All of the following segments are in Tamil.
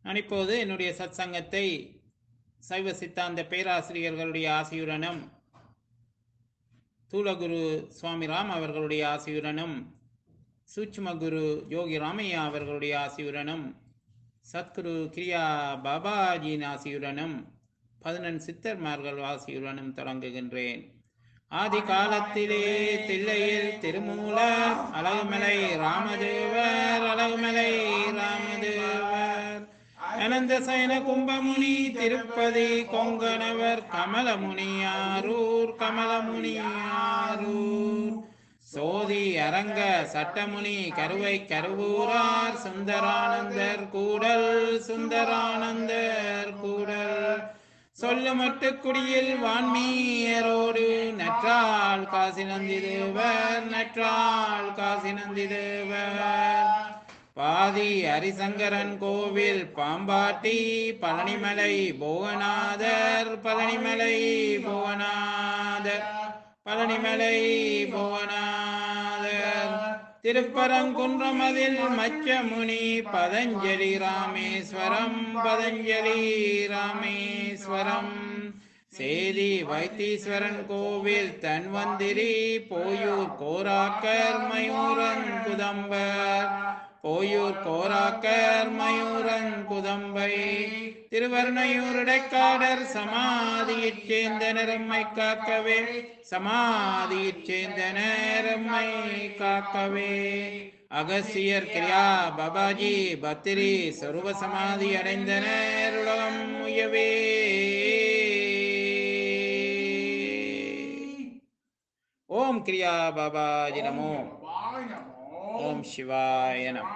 நான் இப்போது என்னுடைய சத்சங்கத்தை சைவ சித்தாந்த பேராசிரியர்களுடைய ஆசியுடனும் தூலகுரு சுவாமி ராம் அவர்களுடைய ஆசியுடனும் சூட்சும குரு யோகி ராமையா அவர்களுடைய ஆசியுடனும் சத்குரு கிரியா பாபாஜியின் ஆசியுடனும் பதினெண் சித்தர்மார்கள் ஆசியுடனும் தொடங்குகின்றேன் ஆதி காலத்திலே தில்லையில் திருமூலர் அழகுமலை ராமதேவர் அழகுமலை ராமதேவர் அனந்த சயன கும்பமுனி திருப்பதி கொங்கணவர் கமலமுனியாரூர் கமலமுனியாரூர் சோதி அரங்க சட்டமுனி கருவை கருவூரார் சுந்தரானந்தர் கூடல் சுந்தரானந்தர் கூடல் சொல்லுமட்டு குடியில் வான்மீயரோடு நற்றாள் காசி நந்தி தேவர் நற்றாள் காசி நந்தி தேவர் பாதி ஹரிசங்கரன் கோவில் பாம்பாட்டி பழனிமலை போகநாதர் பழனிமலை போகநாதர் பழனிமலை போகநாதர் திருப்பரங்குன்றமதில் மச்சமுனி பதஞ்சலி ராமேஸ்வரம் பதஞ்சலி ராமேஸ்வரம் சேதி வைத்தீஸ்வரன் கோவில் தன்வந்திரி போயூர் கோராக்கர் மயூரன் குதம்பர் போயூர் கோராக்கர் மயூரன் குதம்பை திருவர்ணையூர் இடைக்காடர் சமாதியைச் சேர்ந்த நிறம்மை காக்கவே சமாதியைச் சேர்ந்த நேரம்மை காக்கவே அகசியர் கிரியா பாபாஜி பத்திரி சொருப சமாதி அடைந்தனர் உலகம் உயவே ஓம் கிரியா பாபாஜி நமோ ஓம் சிவாய நம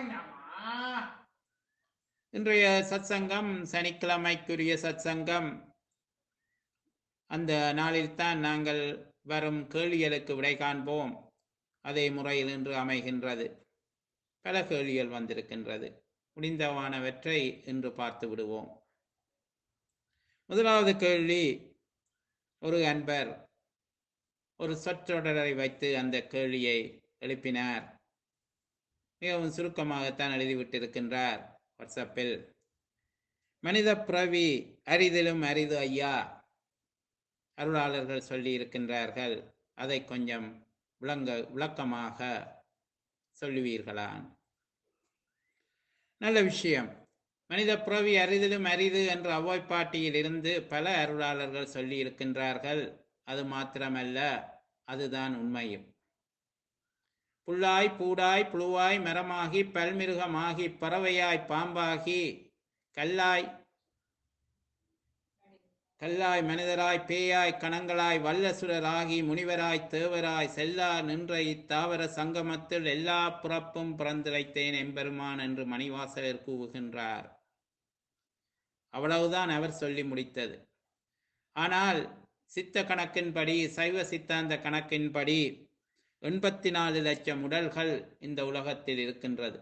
இன்றைய சத்சங்கம் சனிக்கிழமைக்குரிய சத்சங்கம் அந்த நாளில்தான் நாங்கள் வரும் கேள்விகளுக்கு விடை காண்போம் அதே முறையில் இன்று அமைகின்றது பல கேள்விகள் வந்திருக்கின்றது முடிந்தவானவற்றை இன்று பார்த்து விடுவோம் முதலாவது கேள்வி ஒரு அன்பர் ஒரு சொற்றொடரை வைத்து அந்த கேள்வியை எழுப்பினார் மிகவும் சுருக்கமாகத்தான் எழுதிவிட்டிருக்கின்றார் வாட்ஸ்அப்பில் மனித பிறவி அரிதிலும் அரிது ஐயா அருளாளர்கள் சொல்லி இருக்கின்றார்கள் அதை கொஞ்சம் விளங்க விளக்கமாக சொல்லுவீர்களான் நல்ல விஷயம் மனித பிறவி அரிதிலும் அரிது என்ற அவ்வாய்ப்பாட்டியில் இருந்து பல அருளாளர்கள் சொல்லி இருக்கின்றார்கள் அது மாத்திரமல்ல அதுதான் உண்மையும் புல்லாய் பூடாய் புழுவாய் மரமாகி பல்மிருகமாகி பறவையாய் பாம்பாகி கல்லாய் கல்லாய் மனிதராய் பேயாய் கணங்களாய் வல்லசுரராகி முனிவராய் தேவராய் செல்லா நின்ற இத்தாவர சங்கமத்தில் எல்லா பிறப்பும் பிறந்திழைத்தேன் எம்பெருமான் என்று மணிவாசகர் கூவுகின்றார் அவ்வளவுதான் அவர் சொல்லி முடித்தது ஆனால் சித்த கணக்கின்படி சைவ சித்தாந்த கணக்கின்படி எண்பத்தி நாலு லட்சம் உடல்கள் இந்த உலகத்தில் இருக்கின்றது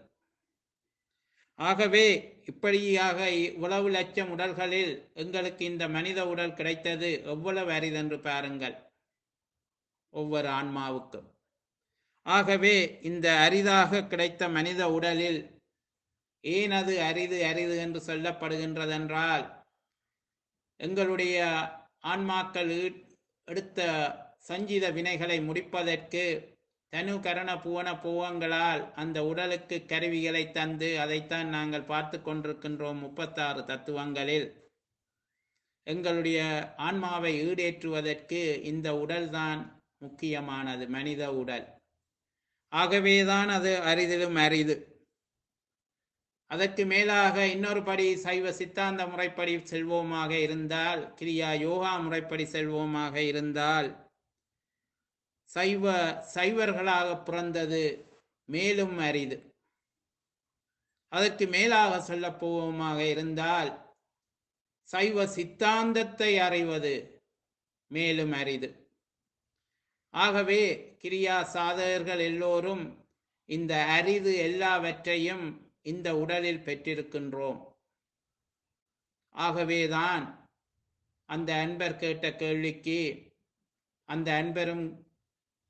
ஆகவே இப்படியாக இவ்வளவு லட்சம் உடல்களில் எங்களுக்கு இந்த மனித உடல் கிடைத்தது எவ்வளவு அரிதென்று பாருங்கள் ஒவ்வொரு ஆன்மாவுக்கும் ஆகவே இந்த அரிதாக கிடைத்த மனித உடலில் ஏன் அது அரிது அரிது என்று சொல்லப்படுகின்றதென்றால் எங்களுடைய ஆன்மாக்கள் எடுத்த சஞ்சித வினைகளை முடிப்பதற்கு தனு கரண புவன பூவங்களால் அந்த உடலுக்கு கருவிகளை தந்து அதைத்தான் நாங்கள் பார்த்து கொண்டிருக்கின்றோம் முப்பத்தாறு தத்துவங்களில் எங்களுடைய ஆன்மாவை ஈடேற்றுவதற்கு இந்த உடல்தான் முக்கியமானது மனித உடல் ஆகவேதான் அது அரிதிலும் அரிது அதற்கு மேலாக இன்னொரு படி சைவ சித்தாந்த முறைப்படி செல்வோமாக இருந்தால் கிரியா யோகா முறைப்படி செல்வோமாக இருந்தால் சைவ சைவர்களாக பிறந்தது மேலும் அரிது அதற்கு மேலாக சொல்ல போவோமாக இருந்தால் சைவ சித்தாந்தத்தை அறிவது மேலும் அரிது ஆகவே கிரியா சாதகர்கள் எல்லோரும் இந்த அரிது எல்லாவற்றையும் இந்த உடலில் பெற்றிருக்கின்றோம் ஆகவேதான் அந்த அன்பர் கேட்ட கேள்விக்கு அந்த அன்பரும்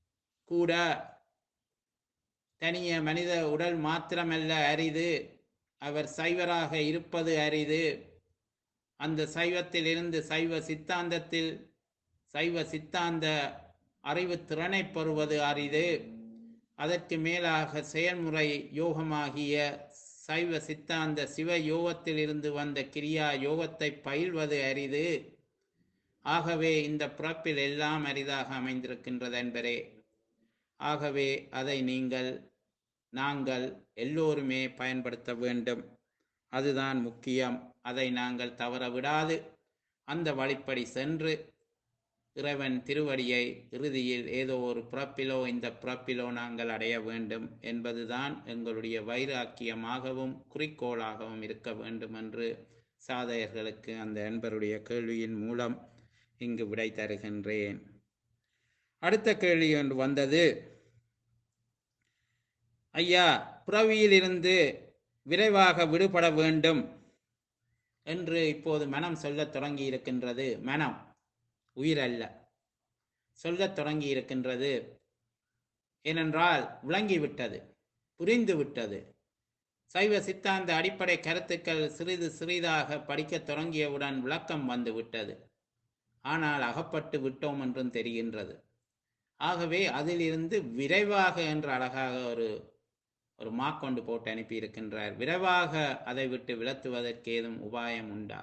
கூட தனிய மனித உடல் மாத்திரமல்ல அரிது அவர் சைவராக இருப்பது அரிது அந்த சைவத்தில் இருந்து சைவ சித்தாந்தத்தில் சைவ சித்தாந்த அறிவு திறனை பெறுவது அரிது அதற்கு மேலாக செயல்முறை யோகமாகிய சைவ சித்தாந்த சிவ யோகத்தில் இருந்து வந்த கிரியா யோகத்தை பயில்வது அரிது ஆகவே இந்த பிறப்பில் எல்லாம் அரிதாக அமைந்திருக்கின்றது என்பரே ஆகவே அதை நீங்கள் நாங்கள் எல்லோருமே பயன்படுத்த வேண்டும் அதுதான் முக்கியம் அதை நாங்கள் தவற விடாது அந்த வழிப்படி சென்று இறைவன் திருவடியை இறுதியில் ஏதோ ஒரு பிறப்பிலோ இந்த பிறப்பிலோ நாங்கள் அடைய வேண்டும் என்பதுதான் எங்களுடைய வைராக்கியமாகவும் குறிக்கோளாகவும் இருக்க வேண்டும் என்று சாதையர்களுக்கு அந்த அன்பருடைய கேள்வியின் மூலம் இங்கு விடை தருகின்றேன் அடுத்த கேள்வி ஒன்று வந்தது ஐயா புறவியிலிருந்து விரைவாக விடுபட வேண்டும் என்று இப்போது மனம் சொல்லத் தொடங்கி இருக்கின்றது மனம் உயிர் அல்ல சொல்லத் தொடங்கி இருக்கின்றது ஏனென்றால் விளங்கிவிட்டது புரிந்து விட்டது சைவ சித்தாந்த அடிப்படை கருத்துக்கள் சிறிது சிறிதாக படிக்கத் தொடங்கியவுடன் விளக்கம் வந்து விட்டது ஆனால் அகப்பட்டு விட்டோம் என்றும் தெரிகின்றது ஆகவே அதிலிருந்து விரைவாக என்று அழகாக ஒரு ஒரு மாக்கொண்டு போட்டு அனுப்பியிருக்கின்றார் விரைவாக அதை விட்டு விலத்துவதற்கு ஏதும் உபாயம் உண்டா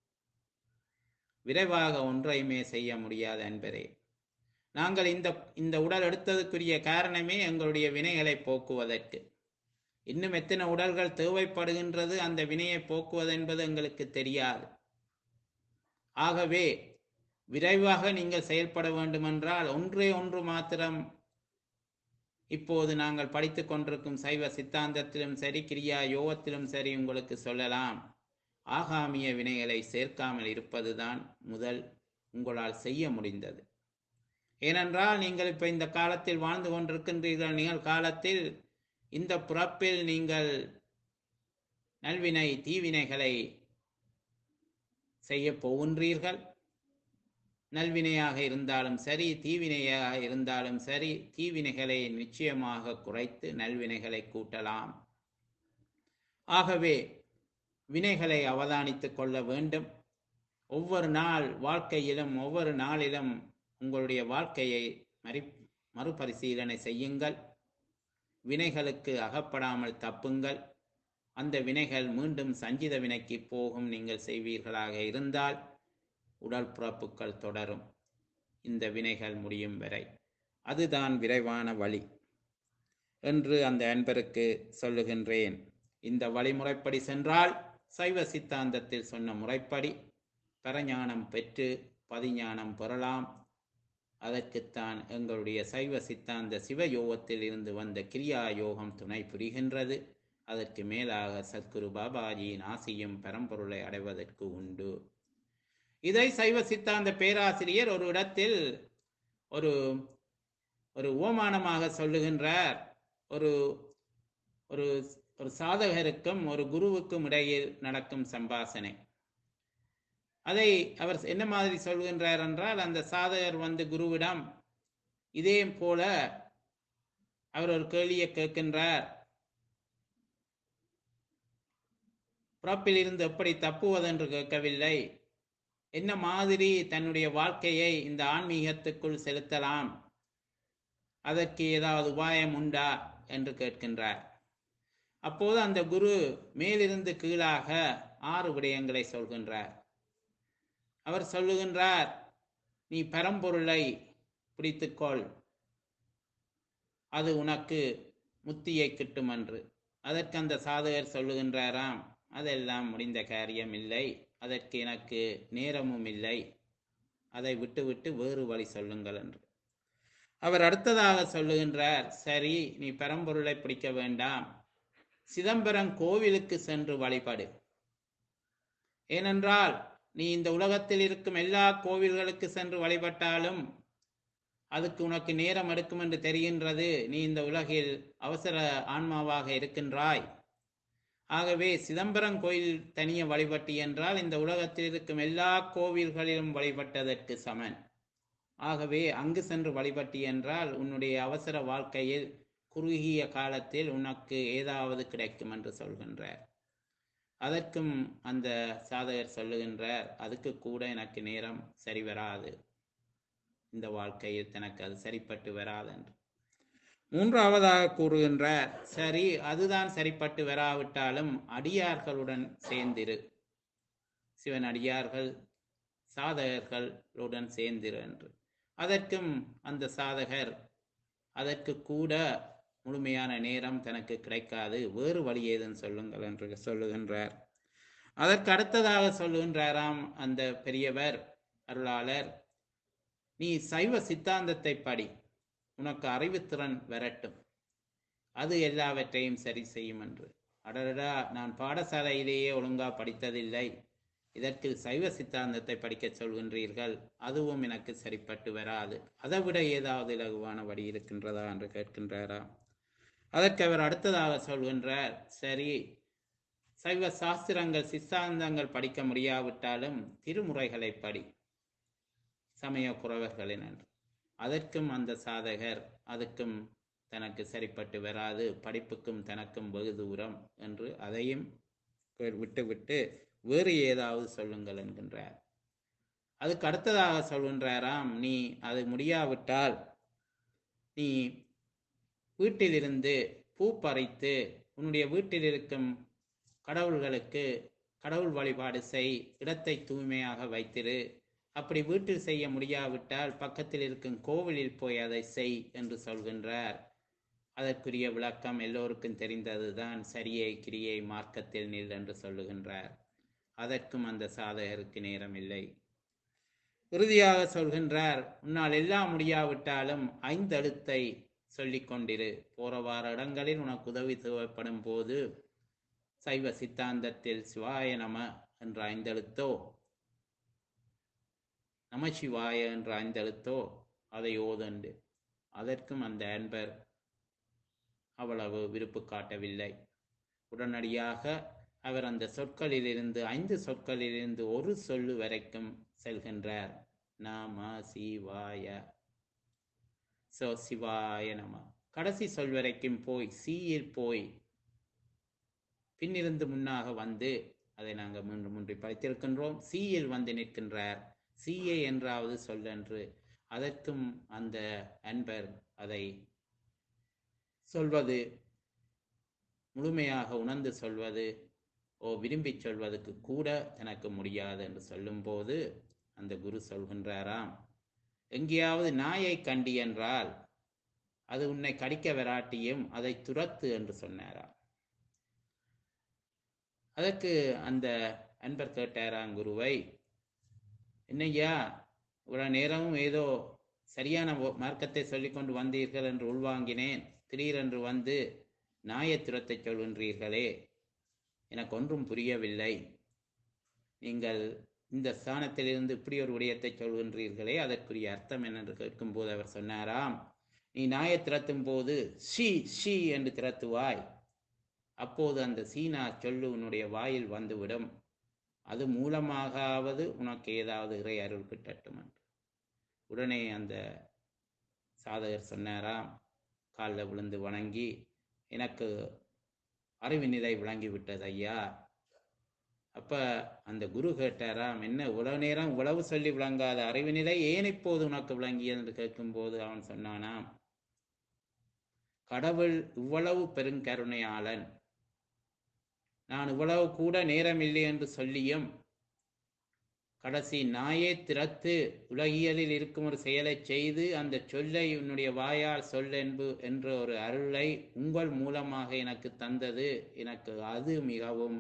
விரைவாக ஒன்றையுமே செய்ய முடியாத அன்பரே நாங்கள் இந்த இந்த உடல் எடுத்ததுக்குரிய காரணமே எங்களுடைய வினைகளை போக்குவதற்கு இன்னும் எத்தனை உடல்கள் தேவைப்படுகின்றது அந்த வினையை போக்குவது என்பது எங்களுக்கு தெரியாது ஆகவே விரைவாக நீங்கள் செயல்பட வேண்டுமென்றால் ஒன்றே ஒன்று மாத்திரம் இப்போது நாங்கள் படித்து கொண்டிருக்கும் சைவ சித்தாந்தத்திலும் சரி கிரியா யோகத்திலும் சரி உங்களுக்கு சொல்லலாம் ஆகாமிய வினைகளை சேர்க்காமல் இருப்பதுதான் முதல் உங்களால் செய்ய முடிந்தது ஏனென்றால் நீங்கள் இப்ப இந்த காலத்தில் வாழ்ந்து கொண்டிருக்கின்றீர்கள் நிகழ்காலத்தில் இந்த பிறப்பில் நீங்கள் நல்வினை தீவினைகளை செய்ய போகின்றீர்கள் நல்வினையாக இருந்தாலும் சரி தீவினையாக இருந்தாலும் சரி தீவினைகளை நிச்சயமாக குறைத்து நல்வினைகளை கூட்டலாம் ஆகவே வினைகளை அவதானித்துக் கொள்ள வேண்டும் ஒவ்வொரு நாள் வாழ்க்கையிலும் ஒவ்வொரு நாளிலும் உங்களுடைய வாழ்க்கையை மறி மறுபரிசீலனை செய்யுங்கள் வினைகளுக்கு அகப்படாமல் தப்புங்கள் அந்த வினைகள் மீண்டும் சஞ்சித வினைக்கு போகும் நீங்கள் செய்வீர்களாக இருந்தால் உடல் பிறப்புகள் தொடரும் இந்த வினைகள் முடியும் வரை அதுதான் விரைவான வழி என்று அந்த அன்பருக்கு சொல்லுகின்றேன் இந்த வழிமுறைப்படி சென்றால் சைவ சித்தாந்தத்தில் சொன்ன முறைப்படி பரஞானம் பெற்று பதிஞானம் பெறலாம் அதற்குத்தான் எங்களுடைய சைவ சித்தாந்த சிவயோகத்தில் இருந்து வந்த கிரியா யோகம் துணை புரிகின்றது அதற்கு மேலாக சத்குரு பாபாஜியின் ஆசியும் பரம்பொருளை அடைவதற்கு உண்டு இதை சைவ சித்தாந்த பேராசிரியர் ஒரு இடத்தில் ஒரு ஒரு ஓமானமாக சொல்லுகின்றார் ஒரு ஒரு ஒரு சாதகருக்கும் ஒரு குருவுக்கும் இடையில் நடக்கும் சம்பாசனை அதை அவர் என்ன மாதிரி சொல்கின்றார் என்றால் அந்த சாதகர் வந்து குருவிடம் இதே போல அவர் ஒரு கேள்வியை கேட்கின்றார் பிறப்பில் இருந்து எப்படி தப்புவதென்று கேட்கவில்லை என்ன மாதிரி தன்னுடைய வாழ்க்கையை இந்த ஆன்மீகத்துக்குள் செலுத்தலாம் அதற்கு ஏதாவது உபாயம் உண்டா என்று கேட்கின்றார் அப்போது அந்த குரு மேலிருந்து கீழாக ஆறு விடயங்களை சொல்கின்றார் அவர் சொல்லுகின்றார் நீ பரம்பொருளை பிடித்துக்கொள் அது உனக்கு முத்தியை கிட்டும் என்று அதற்கு அந்த சாதகர் சொல்லுகின்றாராம் அதெல்லாம் முடிந்த காரியம் இல்லை அதற்கு எனக்கு நேரமும் இல்லை அதை விட்டுவிட்டு வேறு வழி சொல்லுங்கள் என்று அவர் அடுத்ததாக சொல்லுகின்றார் சரி நீ பரம்பொருளை பிடிக்க வேண்டாம் சிதம்பரம் கோவிலுக்கு சென்று வழிபடு ஏனென்றால் நீ இந்த உலகத்தில் இருக்கும் எல்லா கோவில்களுக்கு சென்று வழிபட்டாலும் அதுக்கு உனக்கு நேரம் எடுக்கும் என்று தெரிகின்றது நீ இந்த உலகில் அவசர ஆன்மாவாக இருக்கின்றாய் ஆகவே சிதம்பரம் கோயில் தனிய வழிபட்டு என்றால் இந்த உலகத்தில் இருக்கும் எல்லா கோவில்களிலும் வழிபட்டதற்கு சமன் ஆகவே அங்கு சென்று வழிபட்டு என்றால் உன்னுடைய அவசர வாழ்க்கையில் குறுகிய காலத்தில் உனக்கு ஏதாவது கிடைக்கும் என்று சொல்கின்றார் அதற்கும் அந்த சாதகர் சொல்லுகின்றார் அதுக்கு கூட எனக்கு நேரம் சரி வராது இந்த வாழ்க்கையில் தனக்கு அது சரிப்பட்டு வராது என்று மூன்றாவதாக கூறுகின்றார் சரி அதுதான் சரிப்பட்டு வராவிட்டாலும் அடியார்களுடன் சேர்ந்திரு சிவன் அடியார்கள் சாதகர்களுடன் சேர்ந்திரு என்று அதற்கும் அந்த சாதகர் அதற்கு கூட முழுமையான நேரம் தனக்கு கிடைக்காது வேறு வழி ஏதுன்னு சொல்லுங்கள் என்று சொல்லுகின்றார் அதற்கு அடுத்ததாக சொல்லுகின்றாராம் அந்த பெரியவர் அருளாளர் நீ சைவ சித்தாந்தத்தை படி உனக்கு அறிவுத்திறன் வரட்டும் அது எல்லாவற்றையும் சரி செய்யும் என்று அடடா நான் பாடசாலையிலேயே ஒழுங்கா படித்ததில்லை இதற்கு சைவ சித்தாந்தத்தை படிக்கச் சொல்கின்றீர்கள் அதுவும் எனக்கு சரிப்பட்டு வராது அதை விட ஏதாவது இலகுவான வழி இருக்கின்றதா என்று கேட்கின்றாரா அதற்கு அவர் அடுத்ததாக சொல்கின்றார் சரி சைவ சாஸ்திரங்கள் சித்தாந்தங்கள் படிக்க முடியாவிட்டாலும் திருமுறைகளை படி சமய குறவர்களின் என்று அதற்கும் அந்த சாதகர் அதுக்கும் தனக்கு சரிப்பட்டு வராது படிப்புக்கும் தனக்கும் வெகு தூரம் என்று அதையும் விட்டு விட்டு வேறு ஏதாவது சொல்லுங்கள் என்கின்றார் அதுக்கு அடுத்ததாக சொல்கின்றாராம் நீ அது முடியாவிட்டால் நீ வீட்டிலிருந்து பூ பறித்து உன்னுடைய வீட்டில் இருக்கும் கடவுள்களுக்கு கடவுள் வழிபாடு செய் இடத்தை தூய்மையாக வைத்திரு அப்படி வீட்டில் செய்ய முடியாவிட்டால் பக்கத்தில் இருக்கும் கோவிலில் போய் அதை செய் என்று சொல்கின்றார் அதற்குரிய விளக்கம் எல்லோருக்கும் தெரிந்ததுதான் சரியை கிரியை மார்க்கத்தில் நில் என்று சொல்லுகின்றார் அதற்கும் அந்த சாதகருக்கு நேரம் இல்லை இறுதியாக சொல்கின்றார் உன்னால் எல்லாம் முடியாவிட்டாலும் ஐந்தெழுத்தை சொல்லிக் கொண்டிரு போற வார இடங்களில் உனக்கு உதவி தேவைப்படும் போது சைவ சித்தாந்தத்தில் சிவாய நம என்ற ஐந்தெழுத்தோ நமசிவாய என்ற ஐந்தெழுத்தோ அதை ஓதண்டு அதற்கும் அந்த அன்பர் அவ்வளவு விருப்பு காட்டவில்லை உடனடியாக அவர் அந்த சொற்களிலிருந்து ஐந்து சொற்களிலிருந்து ஒரு சொல்லு வரைக்கும் செல்கின்றார் நம சிவாய சோ சிவாய நம கடைசி சொல் வரைக்கும் போய் சீயில் போய் பின்னிருந்து முன்னாக வந்து அதை நாங்கள் மூன்று மூன்று படித்திருக்கின்றோம் சீயில் வந்து நிற்கின்றார் சீயை என்றாவது சொல்லென்று அதற்கும் அந்த அன்பர் அதை சொல்வது முழுமையாக உணர்ந்து சொல்வது ஓ விரும்பி சொல்வதற்கு கூட தனக்கு முடியாது என்று சொல்லும்போது அந்த குரு சொல்கின்றாராம் எங்கேயாவது நாயை கண்டி என்றால் அது உன்னை கடிக்க வராட்டியும் அதை துரத்து என்று சொன்னாராம் அதற்கு அந்த அன்பர் கேட்டாராம் குருவை என்னய்யா இவ்வளவு நேரமும் ஏதோ சரியான மார்க்கத்தை சொல்லிக்கொண்டு வந்தீர்கள் என்று உள்வாங்கினேன் திடீரென்று வந்து நாயத்துரத்தை சொல்கின்றீர்களே எனக்கு ஒன்றும் புரியவில்லை நீங்கள் இந்த ஸ்தானத்திலிருந்து இப்படி ஒரு விடயத்தை சொல்கின்றீர்களே அதற்குரிய அர்த்தம் என்னென்று கேட்கும்போது அவர் சொன்னாராம் நீ நாயை திறத்தும் போது ஷீ ஷீ என்று திறத்துவாய் அப்போது அந்த சீனா சொல்லு உன்னுடைய வாயில் வந்துவிடும் அது மூலமாகாவது உனக்கு ஏதாவது இறை அருள் கிட்டட்டும் என்று உடனே அந்த சாதகர் சொன்னாராம் காலில் விழுந்து வணங்கி எனக்கு அறிவு நிலை விளங்கி விட்டது ஐயா அப்ப அந்த குரு கேட்டாராம் என்ன இவ்வளவு நேரம் இவ்வளவு சொல்லி விளங்காத அறிவு நிலை ஏன் இப்போது உனக்கு விளங்கியது என்று கேட்கும்போது அவன் சொன்னானாம் கடவுள் இவ்வளவு பெருங்கருணையாளன் நான் இவ்வளவு கூட நேரம் இல்லை என்று சொல்லியும் கடைசி நாயே திறத்து உலகியலில் இருக்கும் ஒரு செயலை செய்து அந்த சொல்லை உன்னுடைய வாயால் சொல் என்பு என்ற ஒரு அருளை உங்கள் மூலமாக எனக்கு தந்தது எனக்கு அது மிகவும்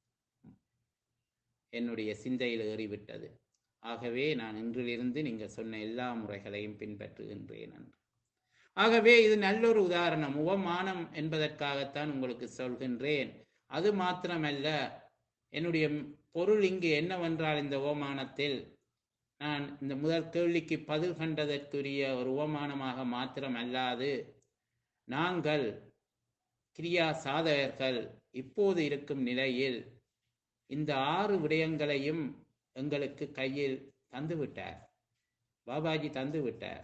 என்னுடைய சிந்தையில் ஏறிவிட்டது ஆகவே நான் இன்றிலிருந்து நீங்கள் சொன்ன எல்லா முறைகளையும் பின்பற்றுகின்றேன் என்று ஆகவே இது நல்லொரு உதாரணம் உவமானம் என்பதற்காகத்தான் உங்களுக்கு சொல்கின்றேன் அது மாத்திரமல்ல என்னுடைய பொருள் இங்கு என்னவென்றால் இந்த உவமானத்தில் நான் இந்த முதல் கேள்விக்கு பதில் கண்டதற்குரிய ஒரு உவமானமாக மாத்திரம் அல்லாது நாங்கள் கிரியா சாதகர்கள் இப்போது இருக்கும் நிலையில் இந்த ஆறு விடயங்களையும் எங்களுக்கு கையில் தந்துவிட்டார் பாபாஜி தந்து விட்டார்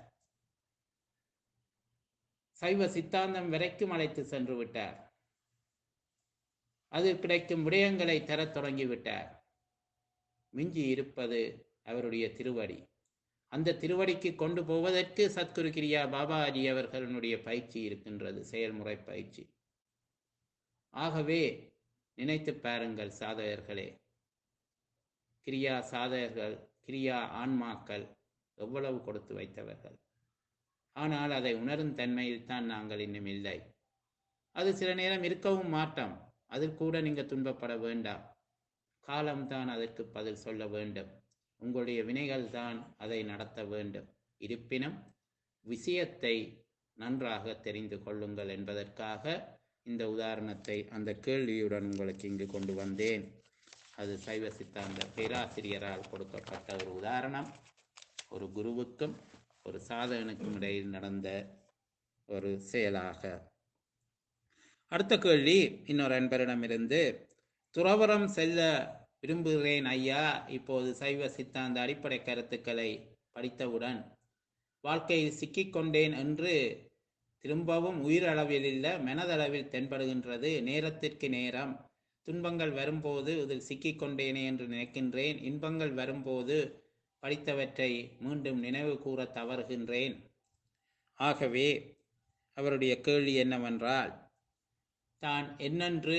சைவ சித்தாந்தம் வரைக்கும் அழைத்து சென்று விட்டார் அது கிடைக்கும் விடயங்களை தரத் தொடங்கிவிட்டார் மிஞ்சி இருப்பது அவருடைய திருவடி அந்த திருவடிக்கு கொண்டு போவதற்கு சத்குரு கிரியா பாபாஜி அவர்களுடைய பயிற்சி இருக்கின்றது செயல்முறை பயிற்சி ஆகவே நினைத்து பாருங்கள் சாதகர்களே கிரியா சாதகர்கள் கிரியா ஆன்மாக்கள் எவ்வளவு கொடுத்து வைத்தவர்கள் ஆனால் அதை உணரும் தன்மையில் தான் நாங்கள் இன்னும் இல்லை அது சில நேரம் இருக்கவும் மாட்டோம் அதில் கூட நீங்கள் துன்பப்பட வேண்டாம் காலம்தான் அதற்கு பதில் சொல்ல வேண்டும் உங்களுடைய வினைகள் தான் அதை நடத்த வேண்டும் இருப்பினும் விஷயத்தை நன்றாக தெரிந்து கொள்ளுங்கள் என்பதற்காக இந்த உதாரணத்தை அந்த கேள்வியுடன் உங்களுக்கு இங்கு கொண்டு வந்தேன் அது சைவ சித்தாந்த பேராசிரியரால் கொடுக்கப்பட்ட ஒரு உதாரணம் ஒரு குருவுக்கும் ஒரு சாதகனுக்கும் இடையில் நடந்த ஒரு செயலாக அடுத்த கேள்வி இன்னொரு அன்பரிடமிருந்து துறவரம் செல்ல விரும்புகிறேன் ஐயா இப்போது சைவ சித்தாந்த அடிப்படை கருத்துக்களை படித்தவுடன் வாழ்க்கையில் சிக்கிக்கொண்டேன் என்று திரும்பவும் உயிரளவில் இல்ல மனதளவில் தென்படுகின்றது நேரத்திற்கு நேரம் துன்பங்கள் வரும்போது இதில் சிக்கிக்கொண்டேனே என்று நினைக்கின்றேன் இன்பங்கள் வரும்போது படித்தவற்றை மீண்டும் நினைவு கூற தவறுகின்றேன் ஆகவே அவருடைய கேள்வி என்னவென்றால் தான் என்னென்று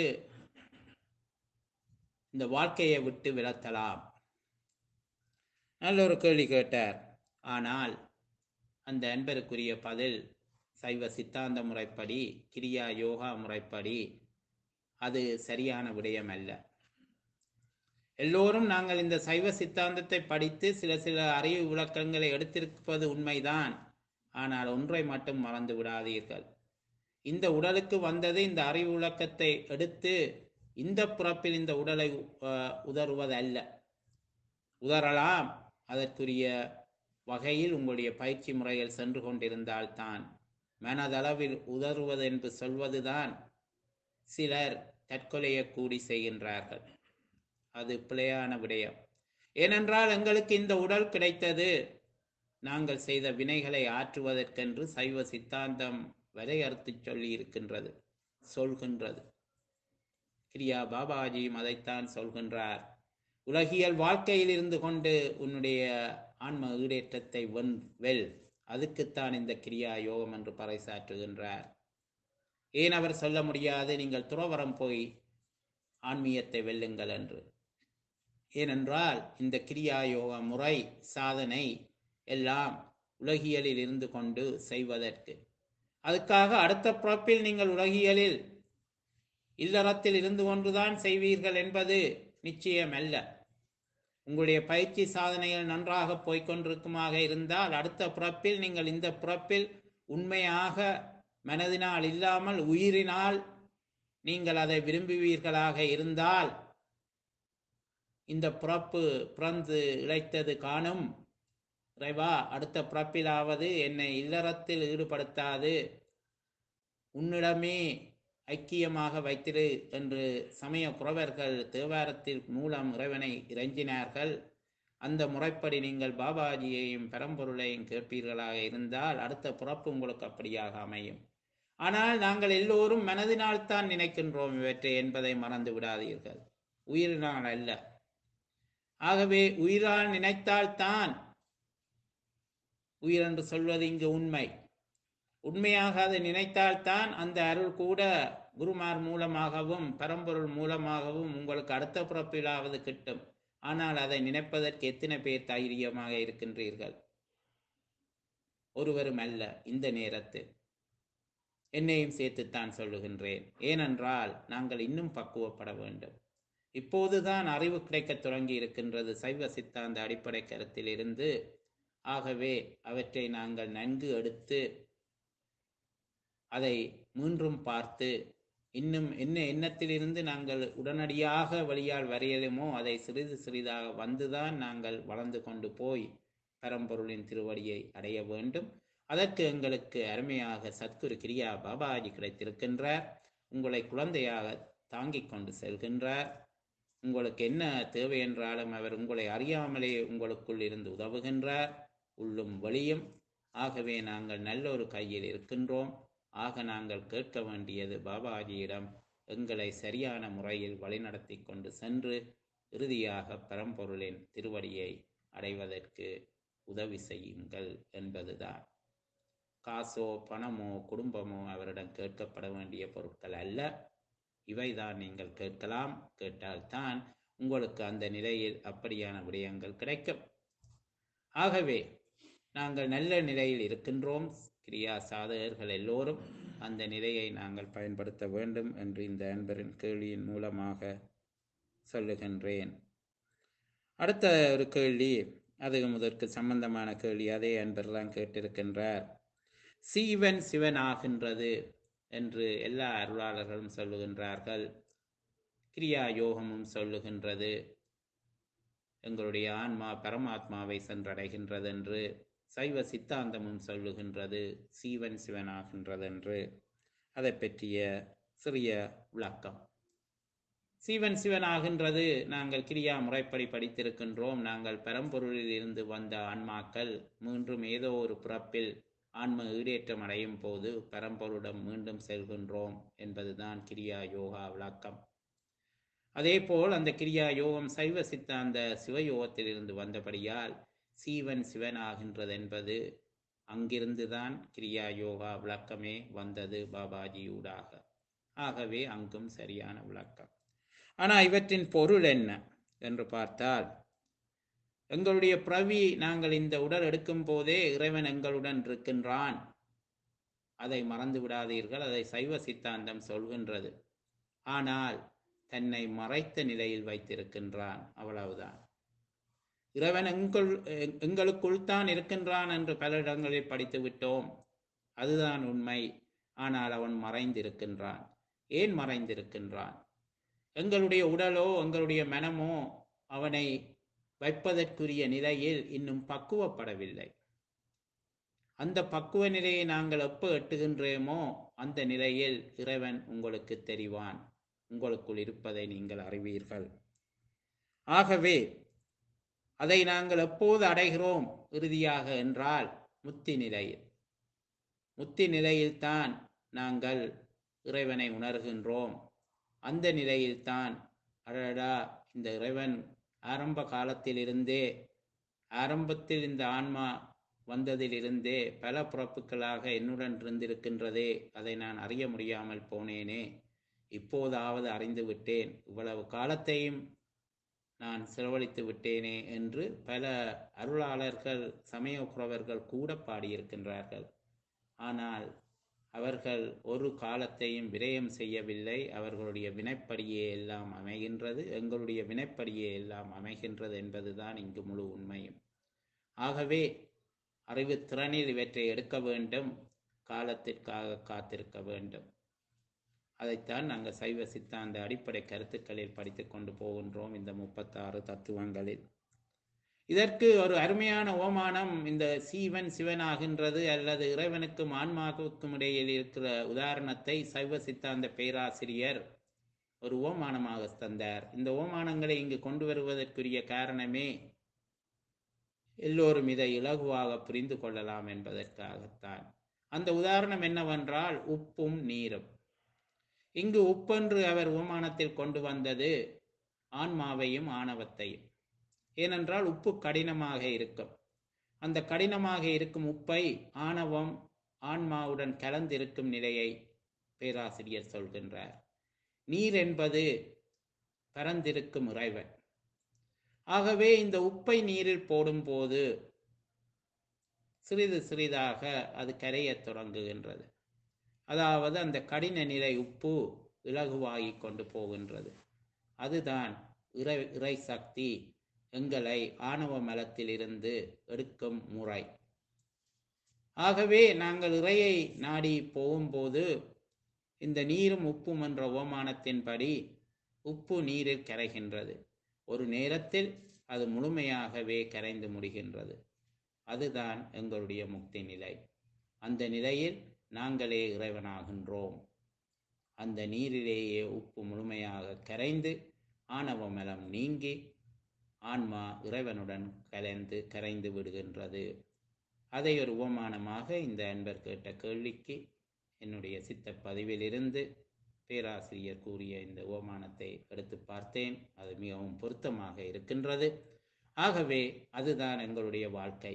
இந்த வாழ்க்கையை விட்டு விலத்தலாம் நல்ல ஒரு கேள்வி கேட்டார் ஆனால் அந்த அன்பருக்குரிய பதில் சைவ சித்தாந்த முறைப்படி கிரியா யோகா முறைப்படி அது சரியான விடயம் அல்ல எல்லோரும் நாங்கள் இந்த சைவ சித்தாந்தத்தை படித்து சில சில அறிவு விளக்கங்களை எடுத்திருப்பது உண்மைதான் ஆனால் ஒன்றை மட்டும் மறந்து விடாதீர்கள் இந்த உடலுக்கு வந்தது இந்த அறிவு விளக்கத்தை எடுத்து இந்த பிறப்பில் இந்த உடலை அஹ், உதறுவதல்ல உதறலாம் அதற்குரிய வகையில் உங்களுடைய பயிற்சி முறைகள் சென்று கொண்டிருந்தால்தான் மனதளவில் உதறுவது என்று சொல்வதுதான் சிலர் தற்கொலையை கூடி செய்கின்றார்கள் அது பிழையான விடயம் ஏனென்றால் எங்களுக்கு இந்த உடல் கிடைத்தது நாங்கள் செய்த வினைகளை ஆற்றுவதற்கென்று சைவ சித்தாந்தம் வரையறுத்து சொல்லி இருக்கின்றது சொல்கின்றது கிரியா பாபாஜியும் அதைத்தான் சொல்கின்றார் உலகியல் வாழ்க்கையில் இருந்து கொண்டு உன்னுடைய ஆன்ம ஈடேற்றத்தை வென் வெல் அதுக்குத்தான் இந்த கிரியா யோகம் என்று பறைசாற்றுகின்றார் ஏன் அவர் சொல்ல முடியாது நீங்கள் துறவரம் போய் ஆன்மீகத்தை வெல்லுங்கள் என்று ஏனென்றால் இந்த கிரியா யோக முறை சாதனை எல்லாம் உலகியலில் இருந்து கொண்டு செய்வதற்கு அதுக்காக அடுத்த பிறப்பில் நீங்கள் உலகியலில் இல்லறத்தில் இருந்து கொண்டுதான் செய்வீர்கள் என்பது நிச்சயம் அல்ல உங்களுடைய பயிற்சி சாதனைகள் நன்றாக போய்க்கொண்டிருக்குமாக இருந்தால் அடுத்த பிறப்பில் நீங்கள் இந்த பிறப்பில் உண்மையாக மனதினால் இல்லாமல் உயிரினால் நீங்கள் அதை விரும்புவீர்களாக இருந்தால் இந்த பிறப்பு பிறந்து இழைத்தது காணும் இறைவா அடுத்த பிறப்பிலாவது என்னை இல்லறத்தில் ஈடுபடுத்தாது உன்னிடமே ஐக்கியமாக வைத்திரு என்று சமய குறவர்கள் தேவாரத்தில் மூலம் இறைவனை இறைஞ்சினார்கள் அந்த முறைப்படி நீங்கள் பாபாஜியையும் பரம்பொருளையும் கேட்பீர்களாக இருந்தால் அடுத்த பிறப்பு உங்களுக்கு அப்படியாக அமையும் ஆனால் நாங்கள் எல்லோரும் மனதினால் தான் நினைக்கின்றோம் இவற்றை என்பதை மறந்து விடாதீர்கள் உயிரினால் அல்ல ஆகவே உயிரால் நினைத்தால்தான் உயிர் என்று சொல்வது இங்கு உண்மை உண்மையாக அதை நினைத்தால்தான் அந்த அருள் கூட குருமார் மூலமாகவும் பரம்பொருள் மூலமாகவும் உங்களுக்கு அடுத்த பிறப்பிலாவது கிட்டும் ஆனால் அதை நினைப்பதற்கு எத்தனை பேர் தைரியமாக இருக்கின்றீர்கள் ஒருவரும் அல்ல இந்த நேரத்தில் என்னையும் சேர்த்துத்தான் சொல்லுகின்றேன் ஏனென்றால் நாங்கள் இன்னும் பக்குவப்பட வேண்டும் இப்போதுதான் அறிவு கிடைக்கத் தொடங்கி இருக்கின்றது சைவ சித்தாந்த அடிப்படை கருத்திலிருந்து ஆகவே அவற்றை நாங்கள் நன்கு எடுத்து அதை மீண்டும் பார்த்து இன்னும் என்ன எண்ணத்திலிருந்து நாங்கள் உடனடியாக வழியால் வரையலுமோ அதை சிறிது சிறிதாக வந்துதான் நாங்கள் வளர்ந்து கொண்டு போய் பரம்பொருளின் திருவடியை அடைய வேண்டும் அதற்கு எங்களுக்கு அருமையாக சத்குரு கிரியா பாபாஜி கிடைத்திருக்கின்றார் உங்களை குழந்தையாக தாங்கிக் கொண்டு செல்கின்றார் உங்களுக்கு என்ன தேவை என்றாலும் அவர் உங்களை அறியாமலே உங்களுக்குள் இருந்து உதவுகின்றார் உள்ளும் வெளியும் ஆகவே நாங்கள் நல்ல ஒரு கையில் இருக்கின்றோம் ஆக நாங்கள் கேட்க வேண்டியது பாபாஜியிடம் எங்களை சரியான முறையில் வழிநடத்தி கொண்டு சென்று இறுதியாக பரம்பொருளின் திருவடியை அடைவதற்கு உதவி செய்யுங்கள் என்பதுதான் காசோ பணமோ குடும்பமோ அவரிடம் கேட்கப்பட வேண்டிய பொருட்கள் அல்ல இவைதான் நீங்கள் கேட்கலாம் கேட்டால்தான் உங்களுக்கு அந்த நிலையில் அப்படியான விடயங்கள் கிடைக்கும் ஆகவே நாங்கள் நல்ல நிலையில் இருக்கின்றோம் கிரியா சாதகர்கள் எல்லோரும் அந்த நிலையை நாங்கள் பயன்படுத்த வேண்டும் என்று இந்த அன்பரின் கேள்வியின் மூலமாக சொல்லுகின்றேன் அடுத்த ஒரு கேள்வி அது முதற்கு சம்பந்தமான கேள்வி அதே அன்பர்லாம் கேட்டிருக்கின்றார் சீவன் சிவன் ஆகின்றது என்று எல்லா அருளாளர்களும் சொல்லுகின்றார்கள் கிரியா யோகமும் சொல்லுகின்றது எங்களுடைய ஆன்மா பரமாத்மாவை சென்றடைகின்றது என்று சைவ சித்தாந்தமும் சொல்லுகின்றது சீவன் சிவனாகின்றது என்று அதை பற்றிய சிறிய விளக்கம் சீவன் சிவனாகின்றது நாங்கள் கிரியா முறைப்படி படித்திருக்கின்றோம் நாங்கள் பரம்பொருளில் இருந்து வந்த ஆன்மாக்கள் மீண்டும் ஏதோ ஒரு பிறப்பில் ஆன்ம ஈடேற்றம் அடையும் போது பரம்பொருளிடம் மீண்டும் செல்கின்றோம் என்பதுதான் கிரியா யோகா விளக்கம் அதேபோல் அந்த கிரியா யோகம் சைவ சித்தாந்த சிவயோகத்தில் இருந்து வந்தபடியால் சீவன் சிவன் ஆகின்றது என்பது அங்கிருந்துதான் கிரியா யோகா விளக்கமே வந்தது பாபாஜியூடாக ஆகவே அங்கும் சரியான விளக்கம் ஆனால் இவற்றின் பொருள் என்ன என்று பார்த்தால் எங்களுடைய பிரவி நாங்கள் இந்த உடல் எடுக்கும் போதே இறைவன் எங்களுடன் இருக்கின்றான் அதை மறந்து விடாதீர்கள் அதை சைவ சித்தாந்தம் சொல்கின்றது ஆனால் தன்னை மறைத்த நிலையில் வைத்திருக்கின்றான் அவ்வளவுதான் இறைவன் எங்கள் எங்களுக்குள் தான் இருக்கின்றான் என்று பல இடங்களில் படித்து விட்டோம் அதுதான் உண்மை ஆனால் அவன் மறைந்திருக்கின்றான் ஏன் மறைந்திருக்கின்றான் எங்களுடைய உடலோ எங்களுடைய மனமோ அவனை வைப்பதற்குரிய நிலையில் இன்னும் பக்குவப்படவில்லை அந்த பக்குவ நிலையை நாங்கள் எப்போ எட்டுகின்றோமோ அந்த நிலையில் இறைவன் உங்களுக்கு தெரிவான் உங்களுக்குள் இருப்பதை நீங்கள் அறிவீர்கள் ஆகவே அதை நாங்கள் எப்போது அடைகிறோம் இறுதியாக என்றால் முத்தி நிலையில் முத்தி நிலையில்தான் நாங்கள் இறைவனை உணர்கின்றோம் அந்த நிலையில்தான் அடடா இந்த இறைவன் ஆரம்ப காலத்திலிருந்தே ஆரம்பத்தில் இந்த ஆன்மா வந்ததிலிருந்தே பல பிறப்புகளாக என்னுடன் இருந்திருக்கின்றதே அதை நான் அறிய முடியாமல் போனேனே இப்போதாவது அறிந்து விட்டேன் இவ்வளவு காலத்தையும் நான் செலவழித்து விட்டேனே என்று பல அருளாளர்கள் சமயக்குறவர்கள் கூட பாடியிருக்கின்றார்கள் ஆனால் அவர்கள் ஒரு காலத்தையும் விரயம் செய்யவில்லை அவர்களுடைய வினைப்படியே எல்லாம் அமைகின்றது எங்களுடைய வினைப்படியே எல்லாம் அமைகின்றது என்பதுதான் இங்கு முழு உண்மையும் ஆகவே அறிவு திறனில் இவற்றை எடுக்க வேண்டும் காலத்திற்காக காத்திருக்க வேண்டும் அதைத்தான் நாங்கள் சைவ சித்தாந்த அடிப்படை கருத்துக்களில் படித்து கொண்டு போகின்றோம் இந்த முப்பத்தாறு தத்துவங்களில் இதற்கு ஒரு அருமையான ஓமானம் இந்த சீவன் சிவனாகின்றது அல்லது இறைவனுக்கும் ஆன்மாவுக்கும் இடையில் இருக்கிற உதாரணத்தை சைவ சித்தாந்த பேராசிரியர் ஒரு ஓமானமாக தந்தார் இந்த ஓமானங்களை இங்கு கொண்டு வருவதற்குரிய காரணமே எல்லோரும் இதை இலகுவாக புரிந்து கொள்ளலாம் என்பதற்காகத்தான் அந்த உதாரணம் என்னவென்றால் உப்பும் நீரும் இங்கு உப்பென்று அவர் ஓமானத்தில் கொண்டு வந்தது ஆன்மாவையும் ஆணவத்தையும் ஏனென்றால் உப்பு கடினமாக இருக்கும் அந்த கடினமாக இருக்கும் உப்பை ஆணவம் ஆன்மாவுடன் கலந்திருக்கும் நிலையை பேராசிரியர் சொல்கின்றார் நீர் என்பது பரந்திருக்கும் இறைவன் ஆகவே இந்த உப்பை நீரில் போடும்போது சிறிது சிறிதாக அது கரையத் தொடங்குகின்றது அதாவது அந்த கடின நிலை உப்பு இலகுவாகி கொண்டு போகின்றது அதுதான் இறை இறை சக்தி எங்களை ஆணவ மலத்திலிருந்து எடுக்கும் முறை ஆகவே நாங்கள் இறையை நாடி போகும்போது இந்த நீரும் உப்பும் என்ற ஓமானத்தின்படி உப்பு நீரில் கரைகின்றது ஒரு நேரத்தில் அது முழுமையாகவே கரைந்து முடிகின்றது அதுதான் எங்களுடைய முக்தி நிலை அந்த நிலையில் நாங்களே இறைவனாகின்றோம் அந்த நீரிலேயே உப்பு முழுமையாக கரைந்து ஆணவ மலம் நீங்கி ஆன்மா இறைவனுடன் கலந்து கரைந்து விடுகின்றது அதை ஒரு உபமானமாக இந்த அன்பர் கேட்ட கேள்விக்கு என்னுடைய சித்த பதிவிலிருந்து பேராசிரியர் கூறிய இந்த ஓமானத்தை எடுத்து பார்த்தேன் அது மிகவும் பொருத்தமாக இருக்கின்றது ஆகவே அதுதான் எங்களுடைய வாழ்க்கை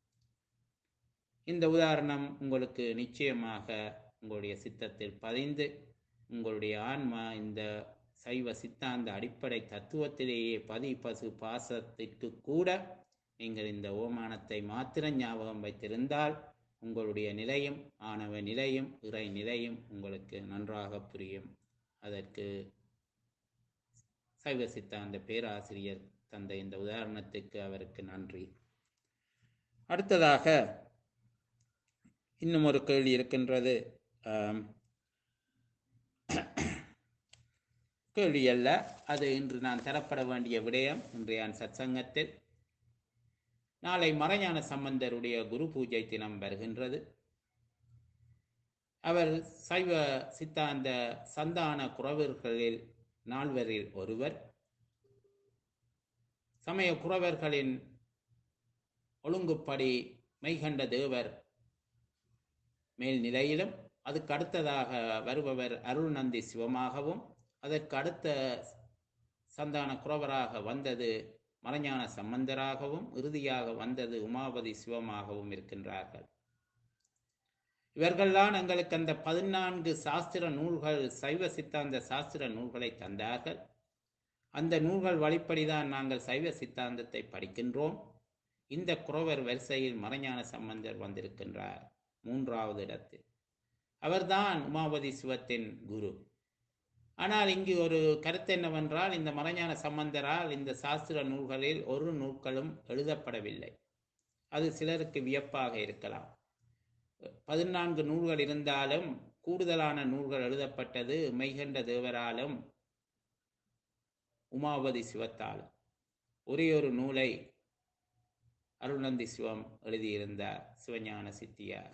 இந்த உதாரணம் உங்களுக்கு நிச்சயமாக உங்களுடைய சித்தத்தில் பதிந்து உங்களுடைய ஆன்மா இந்த சைவ சித்தாந்த அடிப்படை தத்துவத்திலேயே பதி பசு பாசத்திற்கு கூட நீங்கள் இந்த ஓமானத்தை மாத்திரம் ஞாபகம் வைத்திருந்தால் உங்களுடைய நிலையும் ஆணவ நிலையும் இறை நிலையும் உங்களுக்கு நன்றாக புரியும் அதற்கு சைவ சித்தாந்த பேராசிரியர் தந்த இந்த உதாரணத்துக்கு அவருக்கு நன்றி அடுத்ததாக இன்னும் ஒரு கேள்வி இருக்கின்றது ஆம், கேள்வி அல்ல அது இன்று நான் தரப்பட வேண்டிய விடயம் இன்றைய சத்சங்கத்தில் நாளை மறைஞான சம்பந்தருடைய குரு பூஜை தினம் வருகின்றது அவர் சைவ சித்தாந்த சந்தான குறவர்களில் நால்வரில் ஒருவர் சமய குறவர்களின் ஒழுங்குப்படி மெய்கண்ட தேவர் மேல்நிலையிலும் அதுக்கு அடுத்ததாக வருபவர் அருள்நந்தி சிவமாகவும் அதற்கு அடுத்த சந்தான குறவராக வந்தது மறைஞான சம்பந்தராகவும் இறுதியாக வந்தது உமாபதி சிவமாகவும் இருக்கின்றார்கள் இவர்கள்தான் எங்களுக்கு அந்த பதினான்கு சாஸ்திர நூல்கள் சைவ சித்தாந்த சாஸ்திர நூல்களை தந்தார்கள் அந்த நூல்கள் வழிப்படிதான் நாங்கள் சைவ சித்தாந்தத்தை படிக்கின்றோம் இந்த குறவர் வரிசையில் மறைஞான சம்பந்தர் வந்திருக்கின்றார் மூன்றாவது இடத்தில் அவர்தான் உமாபதி சிவத்தின் குரு ஆனால் இங்கு ஒரு கருத்து என்னவென்றால் இந்த மறைஞான சம்பந்தரால் இந்த சாஸ்திர நூல்களில் ஒரு நூல்களும் எழுதப்படவில்லை அது சிலருக்கு வியப்பாக இருக்கலாம் பதினான்கு நூல்கள் இருந்தாலும் கூடுதலான நூல்கள் எழுதப்பட்டது மெய்கண்ட தேவராலும் உமாபதி சிவத்தாலும் ஒரே ஒரு நூலை அருள்நந்தி சிவம் எழுதியிருந்தார் சிவஞான சித்தியார்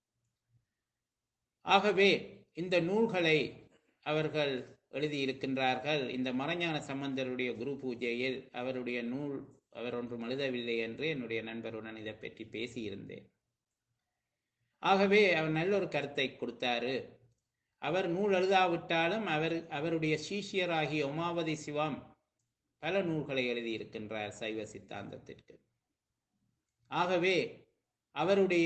ஆகவே இந்த நூல்களை அவர்கள் எழுதியிருக்கின்றார்கள் இந்த மறைஞான சம்பந்தருடைய குரு பூஜையில் அவருடைய நூல் அவர் ஒன்றும் எழுதவில்லை என்று என்னுடைய நண்பருடன் இதை பற்றி பேசியிருந்தேன் ஆகவே அவர் நல்ல ஒரு கருத்தை கொடுத்தாரு அவர் நூல் எழுதாவிட்டாலும் அவர் அவருடைய சீஷியராகிய உமாவதி சிவம் பல நூல்களை எழுதியிருக்கின்றார் சைவ சித்தாந்தத்திற்கு ஆகவே அவருடைய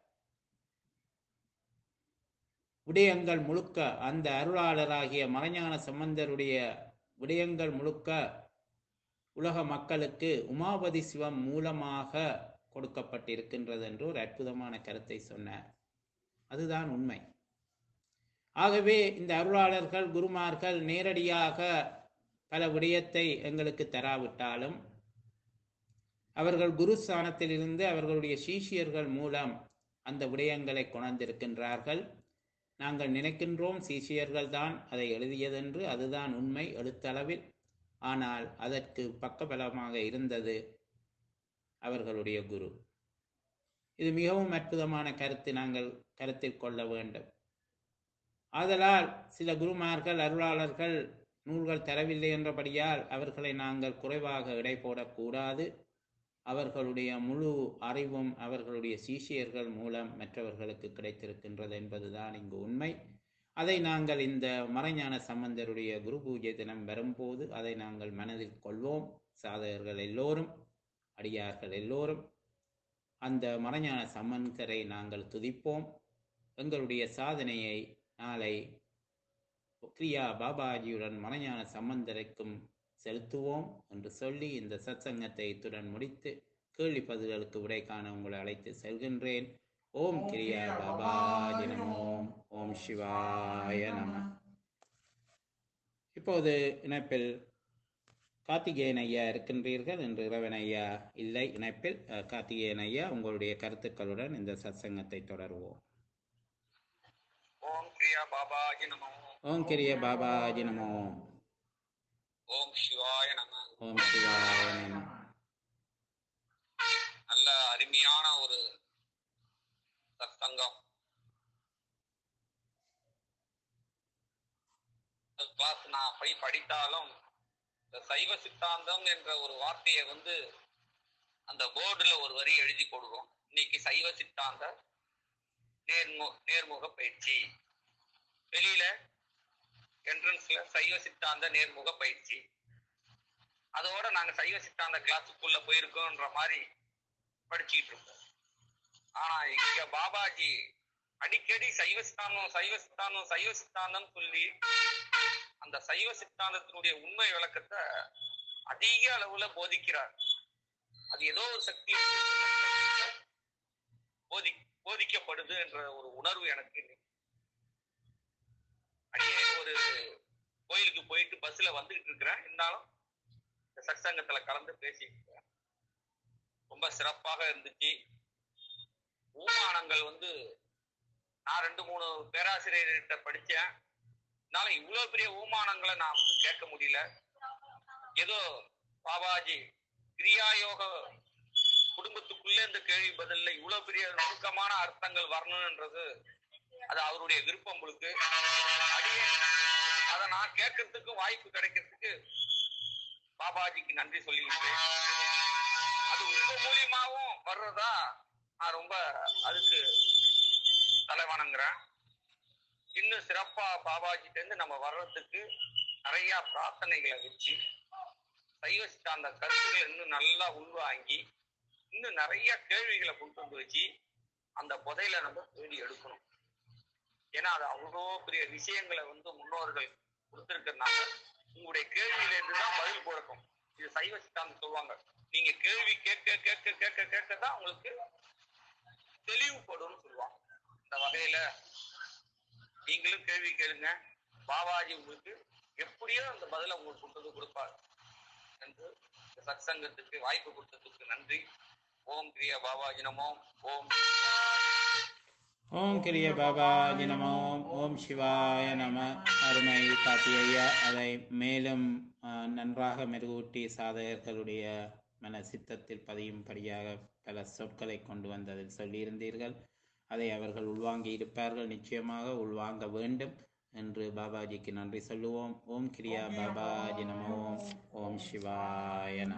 விடயங்கள் முழுக்க அந்த அருளாளராகிய மறைஞான சம்பந்தருடைய விடயங்கள் முழுக்க உலக மக்களுக்கு உமாபதி சிவம் மூலமாக கொடுக்கப்பட்டிருக்கின்றது என்று ஒரு அற்புதமான கருத்தை சொன்னார் அதுதான் உண்மை ஆகவே இந்த அருளாளர்கள் குருமார்கள் நேரடியாக பல விடயத்தை எங்களுக்கு தராவிட்டாலும் அவர்கள் குரு ஸ்தானத்திலிருந்து அவர்களுடைய சீஷியர்கள் மூலம் அந்த விடயங்களை கொணர்ந்திருக்கின்றார்கள் நாங்கள் நினைக்கின்றோம் சீஷியர்கள் தான் அதை எழுதியதென்று அதுதான் உண்மை எழுத்தளவில் ஆனால் அதற்கு பக்கபலமாக இருந்தது அவர்களுடைய குரு இது மிகவும் அற்புதமான கருத்து நாங்கள் கருத்தில் கொள்ள வேண்டும் ஆதலால் சில குருமார்கள் அருளாளர்கள் நூல்கள் தரவில்லை என்றபடியால் அவர்களை நாங்கள் குறைவாக எடை போடக்கூடாது அவர்களுடைய முழு அறிவும் அவர்களுடைய சீஷியர்கள் மூலம் மற்றவர்களுக்கு கிடைத்திருக்கின்றது என்பதுதான் இங்கு உண்மை அதை நாங்கள் இந்த மறைஞான சம்பந்தருடைய குரு பூஜை தினம் வரும்போது அதை நாங்கள் மனதில் கொள்வோம் சாதகர்கள் எல்லோரும் அடியார்கள் எல்லோரும் அந்த மறைஞான சம்பந்தரை நாங்கள் துதிப்போம் எங்களுடைய சாதனையை நாளை கிரியா பாபாஜியுடன் மறைஞான சம்பந்தரைக்கும் செலுத்துவோம் என்று சொல்லி இந்த சத்சங்கத்தை இத்துடன் முடித்து கேள்வி பதில்களுக்கு விடை காண உங்களை அழைத்து செல்கின்றேன் ஓம் கிரியா பாபாஜி நமோ ஓம் சிவாய நம இப்போது இணைப்பில் கார்த்திகேயன் ஐயா இருக்கின்றீர்கள் என்று இறைவன் ஐயா இல்லை இணைப்பில் அஹ், கார்த்திகேயன் ஐயா உங்களுடைய கருத்துக்களுடன் இந்த சத்சங்கத்தை தொடருவோம் ஓம் கிரியா பாபாஜி நமோ ஓம் கிரிய பாபாஜி நமோ ஓம் சிவாய நம ஓம் சிவாய நம நல்ல அருமையான ஒரு சத்சங்கம் கிளாஸ் நான் போய் படித்தாலும் இந்த சைவ சித்தாந்தம் என்ற ஒரு வார்த்தையை வந்து அந்த போர்டுல ஒரு வரி எழுதி போடுவோம் இன்னைக்கு சைவ சித்தாந்த நேர்மு நேர்முக பயிற்சி வெளியில என்ட்ரன்ஸ்ல சைவ சித்தாந்த நேர்முக பயிற்சி அதோட நாங்க சைவ சித்தாந்த கிளாஸுக்குள்ள போயிருக்கோன்ற மாதிரி படிச்சுக்கிட்டு இருக்கோம் ஆனா இங்க பாபாஜி அடிக்கடி சைவ சித்தாந்தம் சைவ சித்தாந்தம் சைவ சித்தாந்தம் சொல்லி அந்த சைவ சித்தாந்தத்தினுடைய உண்மை விளக்கத்தை அதிக அளவுல போதிக்கிறார் அது ஏதோ ஒரு சக்தி போதி போதிக்கப்படுது என்ற ஒரு உணர்வு எனக்கு இன்னைக்கு. அடியே ஒரு கோயிலுக்கு போயிட்டு பஸ்ல வந்துகிட்டு இருக்கிறேன் இருந்தாலும் இந்த சத்சங்கத்துல கலந்து பேசிட்டு இருக்கேன் ரொம்ப சிறப்பாக இருந்துச்சு ஊமானங்கள் வந்து நான் ரெண்டு மூணு பேராசிரியர்கிட்ட படிச்சேன் என்னால இவ்வளவு பெரிய ஊமானங்களை நான் வந்து கேட்க முடியல ஏதோ பாபாஜி கிரியா யோக குடும்பத்துக்குள்ளே இந்த கேள்வி பதில்ல இவ்வளவு பெரிய நுணுக்கமான அர்த்தங்கள் வரணும்ன்றது அது அவருடைய விருப்பம் உங்களுக்கு அடியே அதை நான் கேட்கறதுக்கு வாய்ப்பு கிடைக்கிறதுக்கு பாபாஜிக்கு நன்றி சொல்லிக்கிட்டேன் அது உங்க மூலியமாவும் வர்றதா நான் ரொம்ப அதுக்கு தலைவணங்குறேன் இன்னும் சிறப்பா பாபாஜிட்ட இருந்து நம்ம வர்றதுக்கு நிறைய பிரார்த்தனைகளை வச்சு சைவ சித்தாந்த கருத்துக்களை இன்னும் நல்லா உள்வாங்கி இன்னும் நிறைய கேள்விகளை கொண்டு வந்து வச்சு அந்த புதையில நம்ம தேடி எடுக்கணும் ஏன்னா அது அவ்வளோ பெரிய விஷயங்களை வந்து முன்னோர்கள் கொடுத்திருக்கிறதுனால உங்களுடைய கேள்வியில இருந்து தான் பதில் பிறக்கும் இது சைவ சித்தாந்தம் சொல்லுவாங்க நீங்க கேள்வி கேட்க கேட்க கேட்க கேட்க தான் உங்களுக்கு தெளிவுபடும் சொல்லுவாங்க இந்த வகையில நீங்களும் கேள்வி கேளுங்க பாபாஜி உங்களுக்கு எப்படியோ அந்த பதிலை உங்களுக்கு கொண்டு வந்து கொடுப்பார் என்று இந்த சத்சங்கத்துக்கு வாய்ப்பு கொடுத்ததுக்கு நன்றி ஓம் கிரியா பாபாஜி நமோ ஓம் ஓம் கிரிய பாபாஜி நமோ ஓம் சிவாய நம அருமை காட்டி ஐயா அதை மேலும் ஆ, நன்றாக மெருகூட்டி சாதகர்களுடைய மன சித்தத்தில் பதியும்படியாக பல சொற்களை கொண்டு வந்ததில் சொல்லியிருந்தீர்கள் அதை அவர்கள் உள்வாங்கி இருப்பார்கள் நிச்சயமாக உள்வாங்க வேண்டும் என்று பாபாஜிக்கு நன்றி சொல்லுவோம் ஓம் கிரியா பாபாஜி நமோ ஓம் சிவாய நம